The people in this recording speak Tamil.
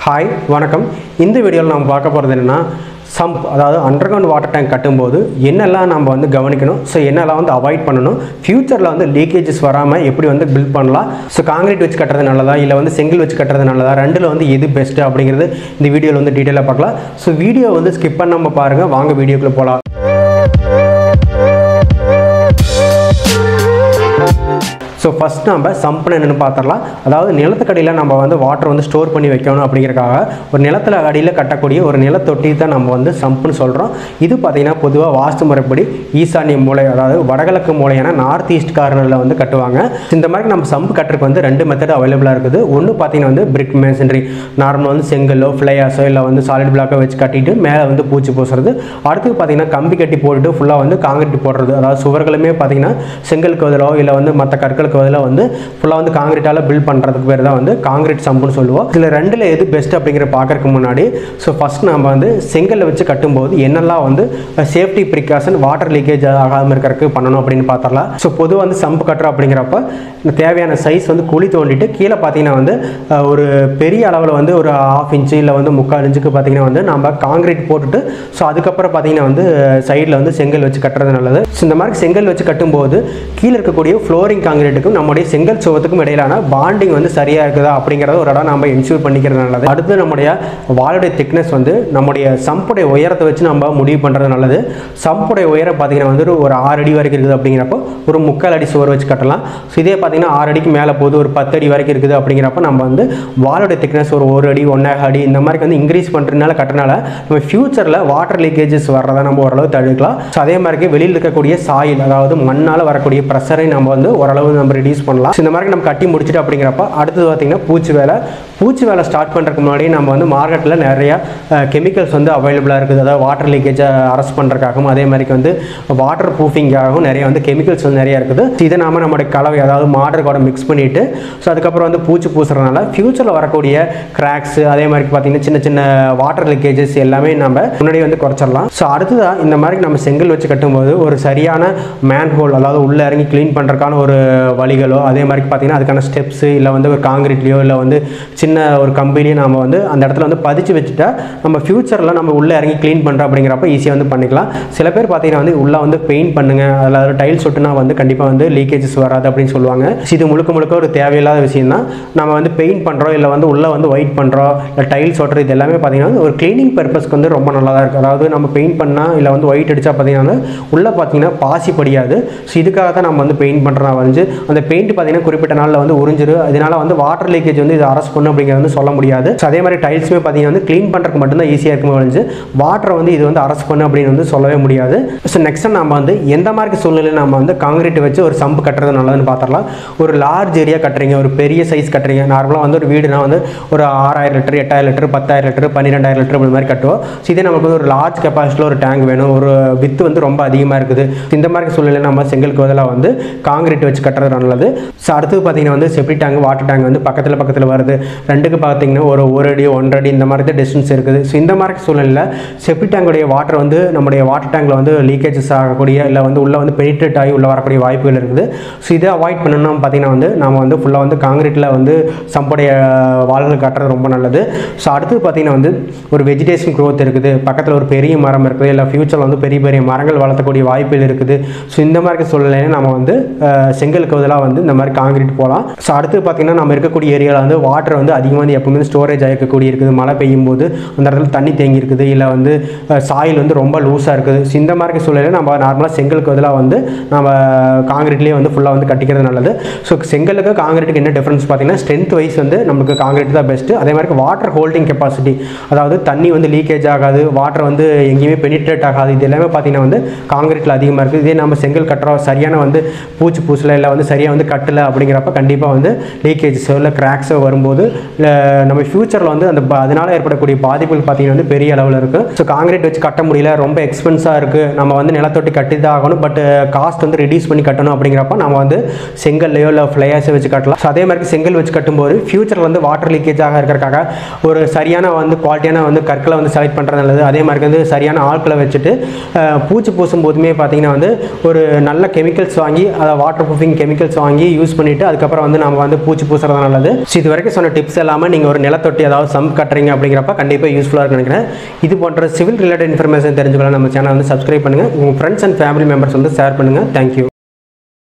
ஹாய் வணக்கம் இந்த வீடியோவில் நம்ம பார்க்க போகிறது என்னென்னா சம்ப் அதாவது அண்டர் கிரவுண்ட் வாட்டர் டேங்க் கட்டும்போது என்னெல்லாம் நம்ம வந்து கவனிக்கணும் ஸோ என்னெல்லாம் வந்து அவாய்ட் பண்ணணும் ஃப்யூச்சரில் வந்து லீக்கேஜஸ் வராமல் எப்படி வந்து பில்ட் பண்ணலாம் ஸோ காங்கிரீட் வச்சு கட்டுறது நல்லதா இல்லை வந்து செங்கல் வச்சு கட்டுறது நல்லதா ரெண்டில் வந்து எது பெஸ்ட்டு அப்படிங்கிறது இந்த வீடியோவில் வந்து டீட்டெயிலாக பார்க்கலாம் ஸோ வீடியோ வந்து ஸ்கிப் பண்ணாமல் பாருங்கள் வாங்க வீடியோக்குள்ளே போகலாம் ஸோ ஃபஸ்ட் நம்ம சம்ப்னு என்னென்னு பார்த்துடலாம் அதாவது நிலத்துக்கடியில் நம்ம வந்து வாட்டர் வந்து ஸ்டோர் பண்ணி வைக்கணும் அப்படிங்கிறக்காக ஒரு நிலத்தில் அடியில் கட்டக்கூடிய ஒரு நிலத்தொட்டி தான் நம்ம வந்து சம்ப்னு சொல்கிறோம் இது பார்த்திங்கன்னா பொதுவாக வாஸ்து முறைப்படி ஈசானிய மூலை அதாவது வடகிழக்கு மூலையான நார்த் ஈஸ்ட் கார்னரில் வந்து கட்டுவாங்க இந்த மாதிரி நம்ம சம்ப் கட்டுறதுக்கு வந்து ரெண்டு மெத்தட் அவைலபிளாக இருக்குது ஒன்று பார்த்தீங்கன்னா வந்து பிரிக் மேசன்ரி நார்மல் வந்து செங்கலோ ஃப்ளையாஸோ இல்லை வந்து சாலிட் பிளாக்கோ வச்சு கட்டிட்டு மேலே வந்து பூச்சி பூசுறது அடுத்து பார்த்தீங்கன்னா கம்பி கட்டி போட்டுட்டு ஃபுல்லாக வந்து காங்கிரீட் போடுறது அதாவது சுவர்களுமே பார்த்தீங்கன்னா செங்கலுக்கு பதிலோ இல்லை வந்து மற்ற கற்களுக்கு பதிலாக வந்து ஃபுல்லாக வந்து காங்கிரீட்டால் பில்ட் பண்ணுறதுக்கு பேர் தான் வந்து காங்கிரீட் சம்புன்னு சொல்லுவோம் இதில் ரெண்டில் எது பெஸ்ட் அப்படிங்கிற பார்க்கறதுக்கு முன்னாடி ஸோ ஃபஸ்ட் நம்ம வந்து செங்கல்ல வச்சு கட்டும்போது என்னெல்லாம் வந்து சேஃப்டி ப்ரிகாஷன் வாட்டர் லீக்கேஜ் ஆகாமல் இருக்கிறதுக்கு பண்ணணும் அப்படின்னு பார்த்தரலாம் ஸோ பொதுவாக வந்து சம்பு கட்டுறோம் அப்படிங்கிறப்ப தேவையான சைஸ் வந்து குழி தோண்டிட்டு கீழே பார்த்தீங்கன்னா வந்து அஹ், ஒரு பெரிய அளவில் வந்து ஒரு ஆஃப் இன்ச்சு இல்லை வந்து முக்கால் இன்ச்சுக்கு பார்த்தீங்கன்னா வந்து நம்ம காங்கிரீட் போட்டுட்டு ஸோ அதுக்கப்புறம் பார்த்தீங்கன்னா வந்து சைடில் வந்து செங்கல் வச்சு கட்டுறது நல்லது ஸோ இந்த மாதிரி செங்கல் வச்சு கட்டும்போது கீழே இருக்கக்கூடிய ஃப்ளோரிங் காங்கிரீட்டுக்கும் நம்முடைய செங்கல் சுவத்துக்கும் இடையிலான பாண்டிங் வந்து சரியாக இருக்குதா அப்படிங்கிறத ஒரு இடம் நம்ம என்ஷூர் பண்ணிக்கிறது நல்லது அடுத்து நம்முடைய வாலுடைய திக்னஸ் வந்து நம்முடைய சம்புடைய உயரத்தை வச்சு நம்ம முடிவு பண்ணுறது நல்லது சம்புடைய உயரம் பார்த்தீங்கன்னா வந்து ஒரு ஆறு அடி வரைக்கும் இருக்குது அப்படிங்கிறப்போ ஒரு முக்கால் அடி சுவர் வச்சு கட்டலாம் ஸோ இதே பார்த்தீங்கன்னா ஆறு அடிக்கு மேலே போகுது ஒரு பத்து அடி வரைக்கும் இருக்குது அப்படிங்கிறப்ப நம்ம வந்து வாலுடைய திக்னஸ் ஒரு ஒரு அடி ஒன்றரை அடி இந்த மாதிரி வந்து இன்க்ரீஸ் பண்ணுறதுனால கட்டுறதுனால நம்ம ஃபியூச்சரில் வாட்டர் லீக்கேஜஸ் வர்றதை நம்ம ஓரளவு தடுக்கலாம் ஸோ அதே மாதிரி வெளியில் இருக்கக்கூடிய சாயில் அதாவது மண்ணால் வரக்கூடிய ப்ரெஷரை நம்ம வந்து ஓரளவு நம்ம ரிடியூஸ் பண்ணலாம் So, இந்த மாதிரி நம்ம கட்டி முடிச்சுட்டு அப்படிங்கிறப்ப அடுத்தது பார்த்தீங்கன்னா பூச்சி வேலை பூச்சி வேலை ஸ்டார்ட் பண்ணுறதுக்கு முன்னாடி நம்ம வந்து மார்க்கெட்டில் நிறைய கெமிக்கல்ஸ் வந்து அவைலபிளாக இருக்குது அதாவது வாட்டர் லீக்கேஜை அரெஸ்ட் பண்ணுறதுக்காகவும் அதே மாதிரி வந்து வாட்டர் ப்ரூஃபிங்காகவும் நிறைய வந்து கெமிக்கல்ஸ் வந்து நிறைய இருக்குது So, இதை நாம நம்மளுடைய கலவை அதாவது மாடர் கூட மிக்ஸ் பண்ணிவிட்டு ஸோ அதுக்கப்புறம் வந்து பூச்சி பூசுறதுனால ஃப்யூச்சரில் வரக்கூடிய கிராக்ஸ் அதே மாதிரி பார்த்தீங்கன்னா சின்ன சின்ன வாட்டர் லீக்கேஜஸ் எல்லாமே நம்ம முன்னாடி வந்து குறைச்சிடலாம் ஸோ அடுத்ததாக இந்த மாதிரி நம்ம செங்கல் வச்சு கட்டும்போது ஒரு சரியான மேன் ஹோல் அதாவது உள்ளே இறங்கி க்ளீன் பண்ணுறதுக்கான ஒரு வழிகளோ அதே மாதிரி பார்த்தீங்கன்னா அதுக்கான ஸ்டெப்ஸு இல்லை வந்து ஒரு காங்கிரீட்லேயோ இல்லை வந்து சின்ன ஒரு கம்பிலையோ நம்ம வந்து அந்த இடத்துல வந்து பதிச்சு வச்சுட்டா நம்ம ஃப்யூச்சரில் நம்ம உள்ளே இறங்கி க்ளீன் பண்ணுறோம் அப்படிங்கிறப்ப ஈஸியாக வந்து பண்ணிக்கலாம் சில பேர் பார்த்தீங்கன்னா வந்து உள்ளே வந்து பெயிண்ட் பண்ணுங்க அதில் டைல்ஸ் ஒட்டுனா வந்து கண்டிப்பாக வந்து லீக்கேஜஸ் வராது அப்படின்னு சொல்லுவாங்க So, இது முழுக்க முழுக்க ஒரு தேவையில்லாத விஷயம் தான் நம்ம வந்து பெயிண்ட் பண்ணுறோம் இல்லை வந்து உள்ளே வந்து ஒயிட் பண்ணுறோம் இல்லை டைல்ஸ் ஒட்டுறது இது எல்லாமே பார்த்தீங்கன்னா வந்து ஒரு க்ளீனிங் பர்பஸ்க்கு வந்து ரொம்ப நல்லா தான் இருக்குது அதாவது நம்ம பெயிண்ட் பண்ணால் இல்லை வந்து ஒயிட் அடித்தா பார்த்தீங்கன்னா வந்து உள்ளே பார்த்தீங்கன்னா பாசி படியாது ஸோ இதுக்காக தான் நம்ம வந்து பெயிண்ட் பண்ணுறதா வந்து அந்த பெயிண்ட் பார்த்தீங்கன்னா குறிப்பிட்ட நாளில் வந்து உறிஞ்சிரு அதனால வந்து வாட்டர் லீக்கேஜ் வந்து இதை அரெஸ்ட் பண்ணும் அப்படிங்கிறது வந்து சொல்ல முடியாது ஸோ அதே மாதிரி டைல்ஸுமே பார்த்தீங்கன்னா வந்து க்ளீன் பண்ணுறதுக்கு மட்டும்தான் ஈஸியாக இருக்குமே ஒழிஞ்சு வாட்டரை வந்து இது வந்து அரெஸ்ட் பண்ணு அப்படின்னு வந்து சொல்லவே முடியாது ஸோ நெக்ஸ்ட் நம்ம வந்து எந்த மாதிரி சூழ்நிலையில் நம்ம வந்து காங்கிரீட் வச்சு ஒரு சம்பு கட்டுறது நல்லதுன்னு பார்த்துடலாம் ஒரு லார்ஜ் ஏரியா கட்டுறீங்க ஒரு பெரிய சைஸ் கட்டுறீங்க நார்மலாக வந்து ஒரு வீடுனா வந்து ஒரு ஆறாயிரம் லிட்டர் எட்டாயிரம் லிட்டர் பத்தாயிரம் லிட்டர் பன்னிரெண்டாயிரம் லிட்டர் இந்த மாதிரி கட்டுவோம் ஸோ இதே நமக்கு வந்து ஒரு லார்ஜ் கெப்பாசிட்டியில் ஒரு டேங்க் வேணும் ஒரு வித்து வந்து ரொம்ப அதிகமாக இருக்குது இந்த மாதிரி சூழ்நிலையில் நம்ம செங்கலுக்கு பதிலாக வந்து காங்கிரீட் வச்சு கட்டுறது நல்லது ஸோ அடுத்தது பார்த்தீங்கன்னா வந்து செப்டி டேங்க் வாட்டர் டேங்க் வந்து பக்கத்தில் பக்கத்தில் வருது ரெண்டுக்கு பார்த்தீங்கன்னா ஒரு ஒரு அடி ஒன்றரை அடி இந்த மாதிரி தான் டிஸ்டன்ஸ் இருக்குது ஸோ இந்த மாதிரி சூழ்நிலையில் செப்டி டேங்குடைய வாட்டர் வந்து நம்முடைய வாட்டர் டேங்கில் வந்து லீக்கேஜஸ் ஆகக்கூடிய இல்லை வந்து உள்ளே வந்து பெனிட்ரேட் ஆகி உள்ளே வரக்கூடிய வாய்ப்புகள் இருக்குது ஸோ இதை அவாய்ட் பண்ணணும் பார்த்தீங்கன்னா வந்து நம்ம வந்து ஃபுல்லாக வந்து காங்கிரீட்டில் வந்து சம்புடைய வால்கள் கட்டுறது ரொம்ப நல்லது ஸோ அடுத்தது பார்த்தீங்கன்னா வந்து ஒரு வெஜிடேஷன் growth இருக்குது பக்கத்தில் ஒரு பெரிய மரம் இருக்குது இல்லை ஃப்யூச்சரில் வந்து பெரிய பெரிய மரங்கள் வளர்த்தக்கூடிய வாய்ப்புகள் இருக்குது ஸோ இந்த மாதிரி சூழ்நிலையில நம்ம வந்து அஹ், செங்கலுக்கு பதிலாக வந்து இந்த மாதிரி காங்கிரீட் போகலாம் ஸோ அடுத்து பார்த்தீங்கன்னா நம்ம இருக்கக்கூடிய ஏரியாவில் வந்து வாட்டர் வந்து அதிகமாக வந்து எப்பவுமே ஸ்டோரேஜ் ஆகிக்கக்கூடிய இருக்குது மழை பெய்யும் போது அந்த இடத்துல தண்ணி தேங்கி இருக்குது இல்லை வந்து சாயில் வந்து ரொம்ப லூஸாக இருக்குது ஸோ இந்த மாதிரி சூழ்நிலையில் நம்ம நார்மலாக செங்கலுக்கு பதிலாக வந்து நம்ம காங்கிரீட்லேயே வந்து ஃபுல்லாக வந்து கட்டிக்கிறது நல்லது ஸோ செங்கலுக்கு காங்கிரீட்டுக்கு என்ன டிஃப்ரென்ஸ் பார்த்தீங்கன்னா ஸ்ட்ரென்த் வைஸ் வந்து நமக்கு காங்கிரீட் தான் பெஸ்ட்டு அதே மாதிரி வாட்டர் ஹோல்டிங் கெப்பாசிட்டி அதாவது தண்ணி வந்து லீக்கேஜ் ஆகாது வாட்டர் வந்து எங்கேயுமே பெனிட்ரேட் ஆகாது இது எல்லாமே பார்த்தீங்கன்னா வந்து காங்கிரீட்டில் அதிகமாக இருக்குது இதே நம்ம செங்கல் கட்டுறோம் சரியான வந்து பூச்சி பூசல இல்லை வந்து சரியாக வந்து கட்டலை அப்படிங்கிறப்ப கண்டிப்பாக வந்து லீக்கேஜஸோ இல்லை கிராக்ஸோ வரும்போது இல்லை நம்ம ஃப்யூச்சரில் வந்து அந்த ப- அதனால ஏற்படக்கூடிய பாதிப்புகள் பார்த்தீங்கன்னா வந்து பெரிய அளவில் இருக்குது ஸோ காங்கிரீட் வச்சு கட்ட முடியல ரொம்ப எக்ஸ்பென்ஸாக இருக்குது நம்ம வந்து நிலத்தொட்டி கட்டி தான் ஆகணும் பட் காஸ்ட் வந்து ரெடியூஸ் பண்ணி கட்டணும் அப்படிங்கிறப்ப நம்ம வந்து செங்கல்லையோ இல்லை ஃப்ளையாஸோ வச்சு கட்டலாம் ஸோ அதே மாதிரி செங்கல் வச்சு கட்டும்போது ஃப்யூச்சரில் வந்து வாட்டர் லீக்கேஜ் ஆக இருக்கிறக்காக ஒரு சரியான வந்து குவாலிட்டியான வந்து கற்களை வந்து செலக்ட் பண்ணுறது நல்லது அதே மாதிரி வந்து சரியான ஆட்களை வச்சுட்டு அஹ், பூச்சி பூசும் போதுமே பார்த்தீங்கன்னா வந்து ஒரு நல்ல கெமிக்கல்ஸ் வாங்கி அதை வாட்டர் ப்ரூஃபிங் கெமிக்கல்ஸ் கெமிக்கல்ஸ் வாங்கி யூஸ் பண்ணிவிட்டு அதுக்கப்புறம் வந்து நம்ம வந்து பூச்சி பூசுறது நல்லது ஸோ இது வரைக்கும் சொன்ன டிப்ஸ் எல்லாமே நீங்கள் ஒரு நிலத்தொட்டி அதாவது சம் கட்டுறீங்க அப்படிங்கிறப்ப கண்டிப்பாக யூஸ்ஃபுல்லாக இருக்குன்னு நினைக்கிறேன் இது போன்ற சிவில் ரிலேட்டட் இன்ஃபர்மேஷன் தெரிஞ்சுக்கலாம் நம்ம சேனல் வந்து சப்ஸ்கிரைப் பண்ணுங்கள் உங்கள் ஃப்ரெண்ட்ஸ் அண்ட் ஃபேமிலி மெம்பர்ஸ் வந்து ஷேர் பண்ணுங்கள் தேங்க்யூ